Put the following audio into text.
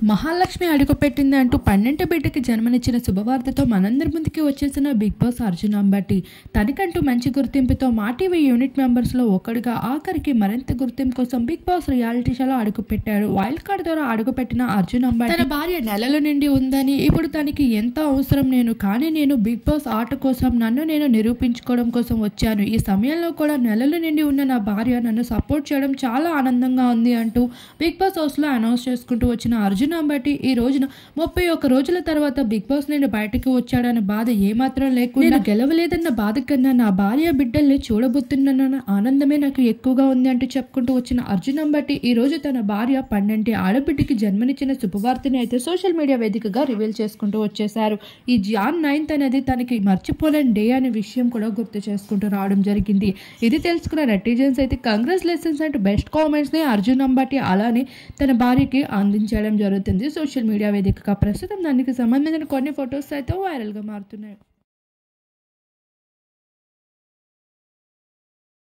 మహాలక్ష్మి అడుగుపెట్టింది అంటూ పన్నెండు బిడ్డకి జన్మనిచ్చిన శుభవార్తతో మనందరి ముందుకి వచ్చేసిన బిగ్ బాస్ అర్జున్ అంబటి తనకంటూ మంచి గుర్తింపుతో మా టీవీ యూనిట్ మెంబర్స్ లో ఒకడుగా ఆఖరికి మరింత గుర్తింపు కోసం బిగ్ బాస్ రియాలిటీ షోలో అడుగుపెట్టాడు వైల్డ్ కార్డ్ ద్వారా అడుగుపెట్టిన అర్జున్ అంబటి తన భార్య నెలల నుండి ఉందని ఇప్పుడు తనకి ఎంత అవసరం నేను కానీ నేను బిగ్ బాస్ ఆట కోసం నన్ను నేను నిరూపించుకోవడం కోసం వచ్చాను ఈ సమయంలో కూడా నెలల నుండి ఉన్న నా భార్య నన్ను సపోర్ట్ చేయడం చాలా ఆనందంగా ఉంది అంటూ బిగ్ బాస్ హౌస్ లో అనౌన్స్ చేసుకుంటూ వచ్చిన అర్జున్ అంబటి ఈ రోజున ముప్పై ఒక్క రోజుల తర్వాత బిగ్ బాస్ నుండి బయటకు వచ్చాడన్న బాధ ఏమాత్రం లేకుండా నేను గెలవలేదన్న బాధ కన్నా నా భార్య బిడ్డల్ని చూడబోతున్నానన్న ఆనందమే నాకు ఎక్కువగా ఉంది అంటూ చెప్పుకుంటూ వచ్చిన అర్జున్ అంబటి ఈ రోజు తన భార్య పన్నెంటి ఆడబిడ్డకి జన్మనిచ్చిన శుభవార్తని అయితే సోషల్ మీడియా వేదికగా రివీల్ చేసుకుంటూ వచ్చేశారు ఈ జాన్ నైన్త్ అనేది తనకి మర్చిపోలేని డే అనే విషయం కూడా గుర్తు చేసుకుంటూ రావడం జరిగింది ఇది తెలుసుకున్న నెటిజన్స్ అయితే కంగ్రాచులేషన్స్ అంటూ బెస్ట్ కామెంట్స్ ని అర్జున్ అంబటి అలానే తన భార్యకి అందించడం జరుగుతుంది సోషల్ మీడియా వేదికగా ప్రస్తుతం దానికి సంబంధించిన కొన్ని ఫొటోస్ అయితే వైరల్ గా మారుతున్నాయి